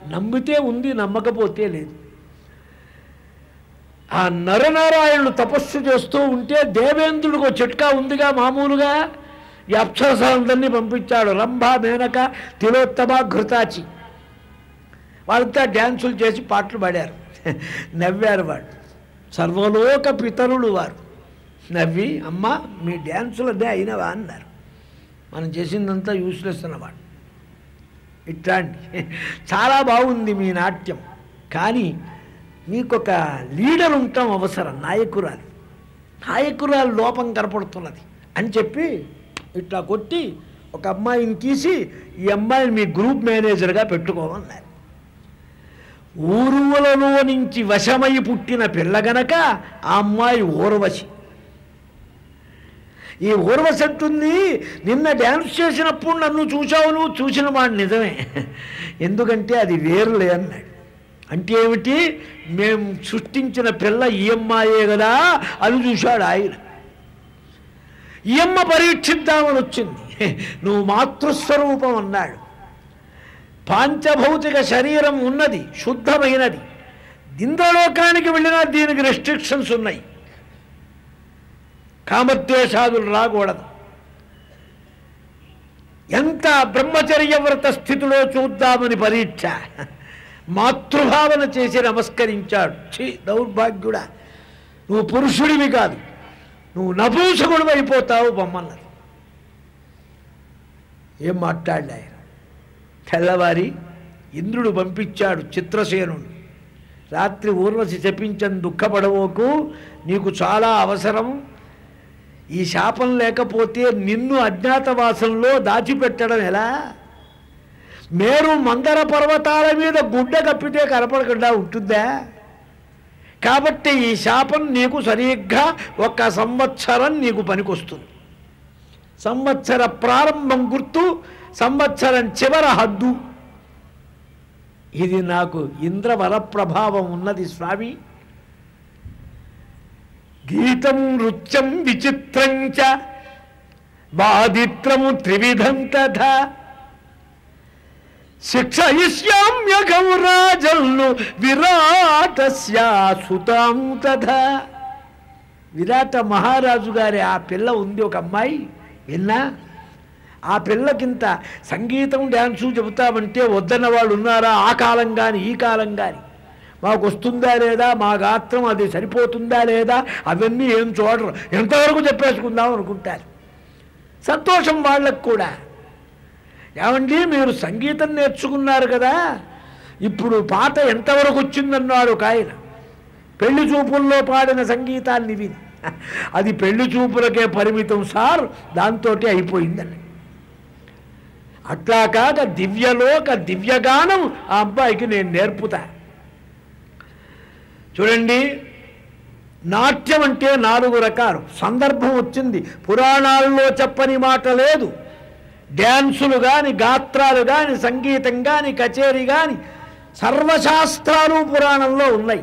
నమ్మితే ఉంది నమ్మకపోతే లేదు ఆ నరనారాయణులు తపస్సు చేస్తూ ఉంటే దేవేంద్రుడికి ఒక చిట్కా ఉందిగా మామూలుగా ఈ అప్సరసాలందరినీ పంపించాడు రంభ మేనక తిలోత్తమ ఘృతాచి వాళ్ళంతా డ్యాన్సులు చేసి పాటలు పాడారు నవ్వారు వాడు సర్వలోక పితరులు వారు నవ్వి అమ్మ మీ డ్యాన్సులదే అయినవా అన్నారు మనం చేసిందంతా యూస్లెస్ అన్నమాట ఇట్లాంటి చాలా బాగుంది మీ నాట్యం కానీ నీకొక లీడర్ ఉండటం అవసరం నాయకురాలు నాయకురాలు లోపం కనపడుతున్నది అని చెప్పి ఇట్లా కొట్టి ఒక అమ్మాయిని తీసి ఈ అమ్మాయిని మీ గ్రూప్ మేనేజర్గా పెట్టుకోమన్నారు ఊరువలలో నుంచి వశమై పుట్టిన పిల్ల గనక ఆ అమ్మాయి ఊర్వశి ఈ ఊర్వశి అంటుంది నిన్న డ్యాన్స్ చేసినప్పుడు నన్ను చూశావు నువ్వు చూసిన వాడు నిజమే ఎందుకంటే అది వేరులే అన్నాడు అంటే ఏమిటి మేము సృష్టించిన పిల్ల ఈ అమ్మాయే కదా అని చూశాడు ఆయన ఈ అమ్మ పరీక్షిద్దామని వచ్చింది నువ్వు మాతృస్వరూపం అన్నాడు పాంచభౌతిక శరీరం ఉన్నది శుద్ధమైనది ఇంద్రలోకానికి వెళ్ళినా దీనికి రెస్ట్రిక్షన్స్ ఉన్నాయి కామద్వేషాదులు రాకూడదు ఎంత బ్రహ్మచర్య వ్రత స్థితిలో చూద్దామని పరీక్ష మాతృభావన చేసి నమస్కరించాడు ఛీ దౌర్భాగ్యుడా నువ్వు పురుషుడివి కాదు నువ్వు నపూసకుడు అయిపోతావు బొమ్మన్నది ఏం మాట్లాడలే ఆయన తెల్లవారి ఇంద్రుడు పంపించాడు చిత్రసేనుడు రాత్రి ఊర్వశి చెప్పించని దుఃఖపడవోకు నీకు చాలా అవసరం ఈ శాపం లేకపోతే నిన్ను అజ్ఞాతవాసంలో దాచిపెట్టడం ఎలా మేరు మందర పర్వతాల మీద గుడ్డ కప్పితే కనపడకుండా ఉంటుందా కాబట్టి ఈ శాపం నీకు సరిగ్గా ఒక సంవత్సరం నీకు పనికొస్తుంది సంవత్సర ప్రారంభం గుర్తు సంవత్సరం చివర హద్దు ఇది నాకు ఇంద్రవర ప్రభావం ఉన్నది స్వామి గీతం నృత్యం విచిత్రం చ వాదిత్రము త్రివిధం తథా శిక్షయిష్యామ్యఘం రాజల్ను విరాటస్యా సుతాం తథా విరాట మహారాజు గారి ఆ పిల్ల ఉంది ఒక అమ్మాయి విన్నా ఆ పిల్లకింత సంగీతం డ్యాన్సు చెబుతామంటే వద్దన్న వాళ్ళు ఉన్నారా ఆ కాలం కానీ ఈ కాలం కానీ మాకు వస్తుందా లేదా మా గాత్రం అది సరిపోతుందా లేదా అవన్నీ ఏం చూడరు ఎంతవరకు చెప్పేసుకుందాం అనుకుంటారు సంతోషం వాళ్ళకు కూడా ఏమండి మీరు సంగీతం నేర్చుకున్నారు కదా ఇప్పుడు పాట ఎంతవరకు వచ్చిందన్నాడు ఒక ఆయన పెళ్లి చూపుల్లో పాడిన సంగీతాన్ని విని అది పెళ్లి చూపులకే పరిమితం సార్ దాంతో అయిపోయిందని అట్లా కాక దివ్యలోక దివ్యగానం ఆ అబ్బాయికి నేను నేర్పుతా చూడండి నాట్యం అంటే నాలుగు రకాలు సందర్భం వచ్చింది పురాణాల్లో చెప్పని మాట లేదు డ్యాన్సులు కానీ గాత్రాలు కానీ సంగీతం కానీ కచేరీ కానీ సర్వశాస్త్రాలు పురాణంలో ఉన్నాయి